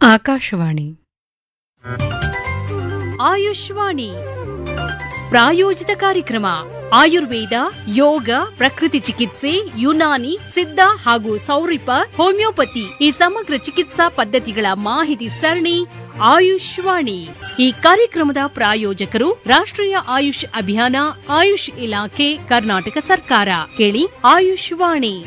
ಆಕಾಶವಾಣಿ ಆಯುಷ್ವಾಣಿ ಪ್ರಾಯೋಜಿತ ಕಾರ್ಯಕ್ರಮ ಆಯುರ್ವೇದ ಯೋಗ ಪ್ರಕೃತಿ ಚಿಕಿತ್ಸೆ ಯುನಾನಿ ಸಿದ್ಧ ಹಾಗೂ ಸೌರಿಪ ಹೋಮಿಯೋಪತಿ ಈ ಸಮಗ್ರ ಚಿಕಿತ್ಸಾ ಪದ್ಧತಿಗಳ ಮಾಹಿತಿ ಸರಣಿ ಆಯುಷ್ವಾಣಿ ಈ ಕಾರ್ಯಕ್ರಮದ ಪ್ರಾಯೋಜಕರು ರಾಷ್ಟ್ರೀಯ ಆಯುಷ್ ಅಭಿಯಾನ ಆಯುಷ್ ಇಲಾಖೆ ಕರ್ನಾಟಕ ಸರ್ಕಾರ ಕೇಳಿ ಆಯುಷ್ವಾಣಿ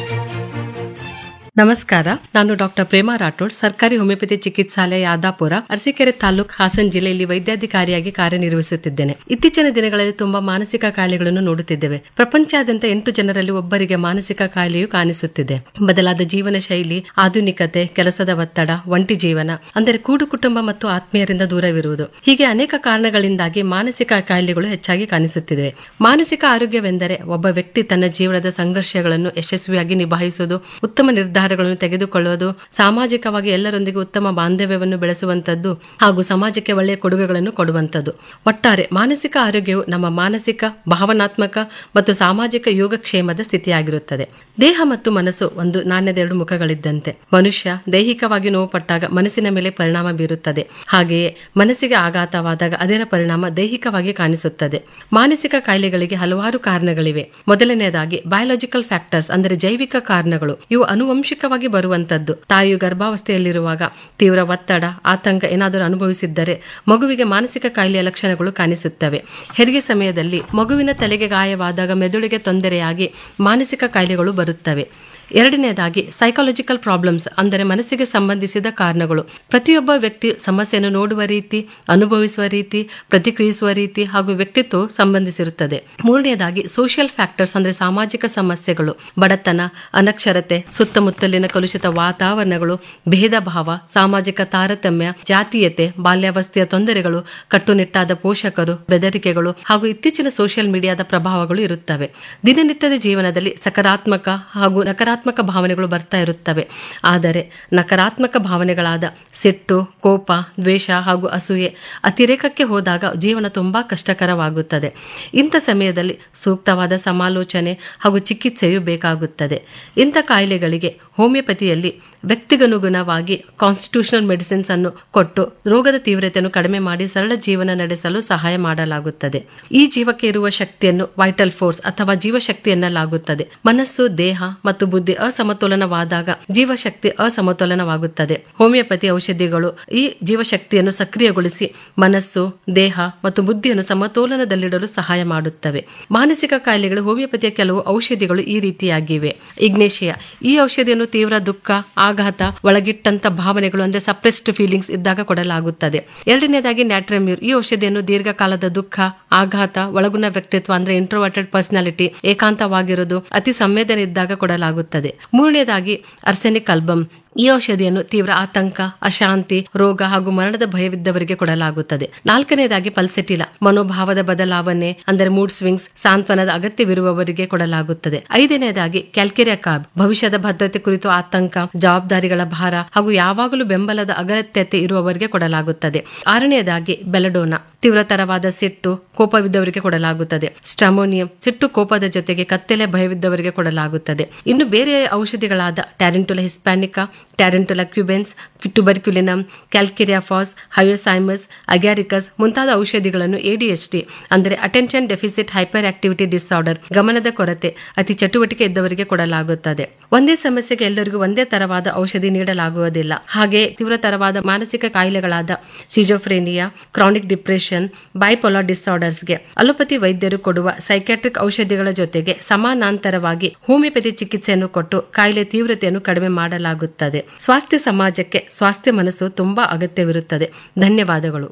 ನಮಸ್ಕಾರ ನಾನು ಡಾಕ್ಟರ್ ಪ್ರೇಮಾ ರಾಠೋಡ್ ಸರ್ಕಾರಿ ಹೋಮಿಯೋಪತಿ ಚಿಕಿತ್ಸಾಲಯ ಯಾದಾಪುರ ಅರಸೀಕೆರೆ ತಾಲೂಕ್ ಹಾಸನ್ ಜಿಲ್ಲೆಯಲ್ಲಿ ವೈದ್ಯಾಧಿಕಾರಿಯಾಗಿ ಕಾರ್ಯನಿರ್ವಹಿಸುತ್ತಿದ್ದೇನೆ ಇತ್ತೀಚಿನ ದಿನಗಳಲ್ಲಿ ತುಂಬಾ ಮಾನಸಿಕ ಕಾಯಿಲೆಗಳನ್ನು ನೋಡುತ್ತಿದ್ದೇವೆ ಪ್ರಪಂಚಾದ್ಯಂತ ಎಂಟು ಜನರಲ್ಲಿ ಒಬ್ಬರಿಗೆ ಮಾನಸಿಕ ಕಾಯಿಲೆಯು ಕಾಣಿಸುತ್ತಿದೆ ಬದಲಾದ ಜೀವನ ಶೈಲಿ ಆಧುನಿಕತೆ ಕೆಲಸದ ಒತ್ತಡ ಒಂಟಿ ಜೀವನ ಅಂದರೆ ಕೂಡು ಕುಟುಂಬ ಮತ್ತು ಆತ್ಮೀಯರಿಂದ ದೂರವಿರುವುದು ಹೀಗೆ ಅನೇಕ ಕಾರಣಗಳಿಂದಾಗಿ ಮಾನಸಿಕ ಕಾಯಿಲೆಗಳು ಹೆಚ್ಚಾಗಿ ಕಾಣಿಸುತ್ತಿವೆ ಮಾನಸಿಕ ಆರೋಗ್ಯವೆಂದರೆ ಒಬ್ಬ ವ್ಯಕ್ತಿ ತನ್ನ ಜೀವನದ ಸಂಘರ್ಷಗಳನ್ನು ಯಶಸ್ವಿಯಾಗಿ ನಿಭಾಯಿಸುವುದು ಉತ್ತಮ ನಿರ್ಧಾರಗಳನ್ನು ತೆಗೆದುಕೊಳ್ಳುವುದು ಸಾಮಾಜಿಕವಾಗಿ ಎಲ್ಲರೊಂದಿಗೆ ಉತ್ತಮ ಬಾಂಧವ್ಯವನ್ನು ಬೆಳೆಸುವಂತದ್ದು ಹಾಗೂ ಸಮಾಜಕ್ಕೆ ಒಳ್ಳೆಯ ಕೊಡುಗೆಗಳನ್ನು ಕೊಡುವಂತದ್ದು ಒಟ್ಟಾರೆ ಮಾನಸಿಕ ಆರೋಗ್ಯವು ನಮ್ಮ ಮಾನಸಿಕ ಭಾವನಾತ್ಮಕ ಮತ್ತು ಸಾಮಾಜಿಕ ಯೋಗಕ್ಷೇಮದ ಸ್ಥಿತಿಯಾಗಿರುತ್ತದೆ ದೇಹ ಮತ್ತು ಮನಸ್ಸು ಒಂದು ನಾಣ್ಯದ ಎರಡು ಮುಖಗಳಿದ್ದಂತೆ ಮನುಷ್ಯ ದೈಹಿಕವಾಗಿ ನೋವುಪಟ್ಟಾಗ ಮನಸ್ಸಿನ ಮೇಲೆ ಪರಿಣಾಮ ಬೀರುತ್ತದೆ ಹಾಗೆಯೇ ಮನಸ್ಸಿಗೆ ಆಘಾತವಾದಾಗ ಅದರ ಪರಿಣಾಮ ದೈಹಿಕವಾಗಿ ಕಾಣಿಸುತ್ತದೆ ಮಾನಸಿಕ ಕಾಯಿಲೆಗಳಿಗೆ ಹಲವಾರು ಕಾರಣಗಳಿವೆ ಮೊದಲನೆಯದಾಗಿ ಬಯೋಲಾಜಿಕಲ್ ಫ್ಯಾಕ್ಟರ್ಸ್ ಅಂದರೆ ಜೈವಿಕ ಕಾರಣಗಳು ಇವು ಅನುವಂಶಿಕವಾಗಿ ಬರುವಂತದ್ದು ತಾಯಿಯು ಗರ್ಭಾವಸ್ಥೆಯಲ್ಲಿರುವಾಗ ತೀವ್ರ ಒತ್ತಡ ಆತಂಕ ಏನಾದರೂ ಅನುಭವಿಸಿದ್ದರೆ ಮಗುವಿಗೆ ಮಾನಸಿಕ ಕಾಯಿಲೆಯ ಲಕ್ಷಣಗಳು ಕಾಣಿಸುತ್ತವೆ ಹೆರಿಗೆ ಸಮಯದಲ್ಲಿ ಮಗುವಿನ ತಲೆಗೆ ಗಾಯವಾದಾಗ ಮೆದುಳಿಗೆ ತೊಂದರೆಯಾಗಿ ಮಾನಸಿಕ ಕಾಯಿಲೆಗಳು ಬರುತ್ತವೆ ಎರಡನೆಯದಾಗಿ ಸೈಕಾಲಜಿಕಲ್ ಪ್ರಾಬ್ಲಮ್ಸ್ ಅಂದರೆ ಮನಸ್ಸಿಗೆ ಸಂಬಂಧಿಸಿದ ಕಾರಣಗಳು ಪ್ರತಿಯೊಬ್ಬ ವ್ಯಕ್ತಿ ಸಮಸ್ಯೆಯನ್ನು ನೋಡುವ ರೀತಿ ಅನುಭವಿಸುವ ರೀತಿ ಪ್ರತಿಕ್ರಿಯಿಸುವ ರೀತಿ ಹಾಗೂ ವ್ಯಕ್ತಿತ್ವ ಸಂಬಂಧಿಸಿರುತ್ತದೆ ಮೂರನೆಯದಾಗಿ ಸೋಷಿಯಲ್ ಫ್ಯಾಕ್ಟರ್ಸ್ ಅಂದರೆ ಸಾಮಾಜಿಕ ಸಮಸ್ಯೆಗಳು ಬಡತನ ಅನಕ್ಷರತೆ ಸುತ್ತಮುತ್ತಲಿನ ಕಲುಷಿತ ವಾತಾವರಣಗಳು ಭೇದ ಭಾವ ಸಾಮಾಜಿಕ ತಾರತಮ್ಯ ಜಾತೀಯತೆ ಬಾಲ್ಯಾವಸ್ಥೆಯ ತೊಂದರೆಗಳು ಕಟ್ಟುನಿಟ್ಟಾದ ಪೋಷಕರು ಬೆದರಿಕೆಗಳು ಹಾಗೂ ಇತ್ತೀಚಿನ ಸೋಷಿಯಲ್ ಮೀಡಿಯಾದ ಪ್ರಭಾವಗಳು ಇರುತ್ತವೆ ದಿನನಿತ್ಯದ ಜೀವನದಲ್ಲಿ ಸಕಾರಾತ್ಮಕ ಹಾಗೂ ನಕಾರಾತ್ಮಕ ಭಾವನೆಗಳು ಬರ್ತಾ ಇರುತ್ತವೆ ಆದರೆ ನಕಾರಾತ್ಮಕ ಭಾವನೆಗಳಾದ ಸಿಟ್ಟು ಕೋಪ ದ್ವೇಷ ಹಾಗೂ ಅಸೂಯೆ ಅತಿರೇಕಕ್ಕೆ ಹೋದಾಗ ಜೀವನ ತುಂಬಾ ಕಷ್ಟಕರವಾಗುತ್ತದೆ ಇಂಥ ಸಮಯದಲ್ಲಿ ಸೂಕ್ತವಾದ ಸಮಾಲೋಚನೆ ಹಾಗೂ ಚಿಕಿತ್ಸೆಯು ಬೇಕಾಗುತ್ತದೆ ಇಂಥ ಕಾಯಿಲೆಗಳಿಗೆ ಹೋಮಿಯೋಪತಿಯಲ್ಲಿ ವ್ಯಕ್ತಿಗನುಗುಣವಾಗಿ ಕಾನ್ಸ್ಟಿಟ್ಯೂಷನಲ್ ಮೆಡಿಸಿನ್ಸ್ ಅನ್ನು ಕೊಟ್ಟು ರೋಗದ ತೀವ್ರತೆಯನ್ನು ಕಡಿಮೆ ಮಾಡಿ ಸರಳ ಜೀವನ ನಡೆಸಲು ಸಹಾಯ ಮಾಡಲಾಗುತ್ತದೆ ಈ ಜೀವಕ್ಕೆ ಇರುವ ಶಕ್ತಿಯನ್ನು ವೈಟಲ್ ಫೋರ್ಸ್ ಅಥವಾ ಜೀವಶಕ್ತಿ ಎನ್ನಲಾಗುತ್ತದೆ ಮನಸ್ಸು ದೇಹ ಮತ್ತು ಬುದ್ಧಿ ಅಸಮತೋಲನವಾದಾಗ ಜೀವಶಕ್ತಿ ಅಸಮತೋಲನವಾಗುತ್ತದೆ ಹೋಮಿಯೋಪತಿ ಔಷಧಿಗಳು ಈ ಜೀವಶಕ್ತಿಯನ್ನು ಸಕ್ರಿಯಗೊಳಿಸಿ ಮನಸ್ಸು ದೇಹ ಮತ್ತು ಬುದ್ಧಿಯನ್ನು ಸಮತೋಲನದಲ್ಲಿಡಲು ಸಹಾಯ ಮಾಡುತ್ತವೆ ಮಾನಸಿಕ ಕಾಯಿಲೆಗಳು ಹೋಮಿಯೋಪತಿಯ ಕೆಲವು ಔಷಧಿಗಳು ಈ ರೀತಿಯಾಗಿವೆ ಇಗ್ನೇಷಿಯಾ ಈ ಔಷಧಿಯನ್ನು ತೀವ್ರ ದುಃಖ ಆಘಾತ ಒಳಗಿಟ್ಟಂತ ಭಾವನೆಗಳು ಅಂದ್ರೆ ಸಪ್ರೆಸ್ಡ್ ಫೀಲಿಂಗ್ಸ್ ಇದ್ದಾಗ ಕೊಡಲಾಗುತ್ತದೆ ಎರಡನೇದಾಗಿ ನ್ಯಾಟ್ರಮ್ಯೂರ್ ಈ ಔಷಧಿಯನ್ನು ದೀರ್ಘಕಾಲದ ದುಃಖ ಆಘಾತ ಒಳಗುಣ ವ್ಯಕ್ತಿತ್ವ ಅಂದ್ರೆ ಇಂಟ್ರೋವರ್ಟೆಡ್ ಪರ್ಸನಾಲಿಟಿ ಏಕಾಂತವಾಗಿರುವುದು ಅತಿ ಸಂವೇದನೆ ಇದ್ದಾಗ ಕೊಡಲಾಗುತ್ತದೆ ಮೂರನೇದಾಗಿ ಅರ್ಸೆನಿಕ್ ಆಲ್ಬಮ್ ಈ ಔಷಧಿಯನ್ನು ತೀವ್ರ ಆತಂಕ ಅಶಾಂತಿ ರೋಗ ಹಾಗೂ ಮರಣದ ಭಯವಿದ್ದವರಿಗೆ ಕೊಡಲಾಗುತ್ತದೆ ನಾಲ್ಕನೇದಾಗಿ ಪಲ್ಸೆಟಿಲ ಮನೋಭಾವದ ಬದಲಾವಣೆ ಅಂದರೆ ಮೂಡ್ ಸ್ವಿಂಗ್ಸ್ ಸಾಂತ್ವನದ ಅಗತ್ಯವಿರುವವರಿಗೆ ಕೊಡಲಾಗುತ್ತದೆ ಐದನೇದಾಗಿ ಕ್ಯಾಲ್ಕೆರಿಯಾ ಕಾರ್ಬ್ ಭವಿಷ್ಯದ ಭದ್ರತೆ ಕುರಿತು ಆತಂಕ ಜವಾಬ್ದಾರಿಗಳ ಭಾರ ಹಾಗೂ ಯಾವಾಗಲೂ ಬೆಂಬಲದ ಅಗತ್ಯತೆ ಇರುವವರಿಗೆ ಕೊಡಲಾಗುತ್ತದೆ ಆರನೆಯದಾಗಿ ಬೆಲಡೋನಾ ತೀವ್ರತರವಾದ ಸಿಟ್ಟು ಕೋಪವಿದ್ದವರಿಗೆ ಕೊಡಲಾಗುತ್ತದೆ ಸ್ಟಮೋನಿಯಂ ಸಿಟ್ಟು ಕೋಪದ ಜೊತೆಗೆ ಕತ್ತಲೆ ಭಯವಿದ್ದವರಿಗೆ ಕೊಡಲಾಗುತ್ತದೆ ಇನ್ನು ಬೇರೆ ಔಷಧಿಗಳಾದ ಟ್ಯಾರೆಂಟುಲಾ ಹಿಸ್ಪ್ಯಾನಿಕಾ ಟ್ಯಾರೆಂಟುಲಾ ಕ್ಯುಬೆನ್ಸ್ ಟ್ಯುಬರ್ಕ್ಯುಲಿನಮ್ ಕ್ಯಾಲ್ಕಿರಿಯಾಫಾಸ್ ಹಯೋಸೈಮಸ್ ಅಗ್ಯಾರಿಕಸ್ ಮುಂತಾದ ಔಷಧಿಗಳನ್ನು ಎಡಿಎಚ್ಟಿ ಅಂದರೆ attention deficit hyperactivity disorder ಗಮನದ ಕೊರತೆ ಅತಿ ಚಟುವಟಿಕೆ ಇದ್ದವರಿಗೆ ಕೊಡಲಾಗುತ್ತದೆ ಒಂದೇ ಸಮಸ್ಯೆಗೆ ಎಲ್ಲರಿಗೂ ಒಂದೇ ತರವಾದ ಔಷಧಿ ನೀಡಲಾಗುವುದಿಲ್ಲ ಹಾಗೆ ತೀವ್ರತರವಾದ ಮಾನಸಿಕ ಕಾಯಿಲೆಗಳಾದ ಸಿಜೋಫ್ರೇನಿಯಾ ಕ್ರಾನಿಕ್ ಡಿಪ್ರೆಷನ್ ಬೈಪೋಲಾರ್ ಡಿಸಾರ್ಡರ್ಸ್ಗೆ ಅಲೋಪತಿ ವೈದ್ಯರು ಕೊಡುವ ಸೈಕ್ಯಾಟ್ರಿಕ್ ಔಷಧಿಗಳ ಜೊತೆಗೆ ಸಮಾನಾಂತರವಾಗಿ ಹೋಮಿಯೋಪತಿ ಚಿಕಿತ್ಸೆಯನ್ನು ಕೊಟ್ಟು ಕಾಯಿಲೆ ತೀವ್ರತೆಯನ್ನು ಕಡಿಮೆ ಮಾಡಲಾಗುತ್ತದೆ ಸ್ವಾಸ್ಥ್ಯ ಸಮಾಜಕ್ಕೆ ಸ್ವಾಸ್ಥ್ಯ ಮನಸ್ಸು ತುಂಬಾ ಅಗತ್ಯವಿರುತ್ತದೆ ಧನ್ಯವಾದಗಳು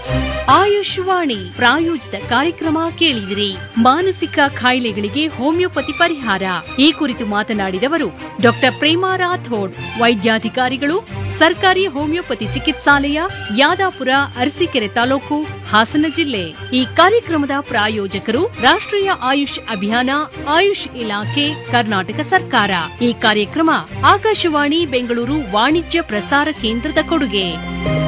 ಆಯುಷ್ವಾಣಿ ಪ್ರಾಯೋಜಿತ ಕಾರ್ಯಕ್ರಮ ಕೇಳಿದಿರಿ ಮಾನಸಿಕ ಕಾಯಿಲೆಗಳಿಗೆ ಹೋಮಿಯೋಪತಿ ಪರಿಹಾರ ಈ ಕುರಿತು ಮಾತನಾಡಿದವರು ಡಾಕ್ಟರ್ ಪ್ರೇಮಾ ರಾಥೋಡ್ ವೈದ್ಯಾಧಿಕಾರಿಗಳು ಸರ್ಕಾರಿ ಹೋಮಿಯೋಪತಿ ಚಿಕಿತ್ಸಾಲಯ ಯಾದಾಪುರ ಅರಸೀಕೆರೆ ತಾಲೂಕು ಹಾಸನ ಜಿಲ್ಲೆ ಈ ಕಾರ್ಯಕ್ರಮದ ಪ್ರಾಯೋಜಕರು ರಾಷ್ಟ್ರೀಯ ಆಯುಷ್ ಅಭಿಯಾನ ಆಯುಷ್ ಇಲಾಖೆ ಕರ್ನಾಟಕ ಸರ್ಕಾರ ಈ ಕಾರ್ಯಕ್ರಮ ಆಕಾಶವಾಣಿ ಬೆಂಗಳೂರು ವಾಣಿಜ್ಯ ಪ್ರಸಾರ ಕೇಂದ್ರದ ಕೊಡುಗೆ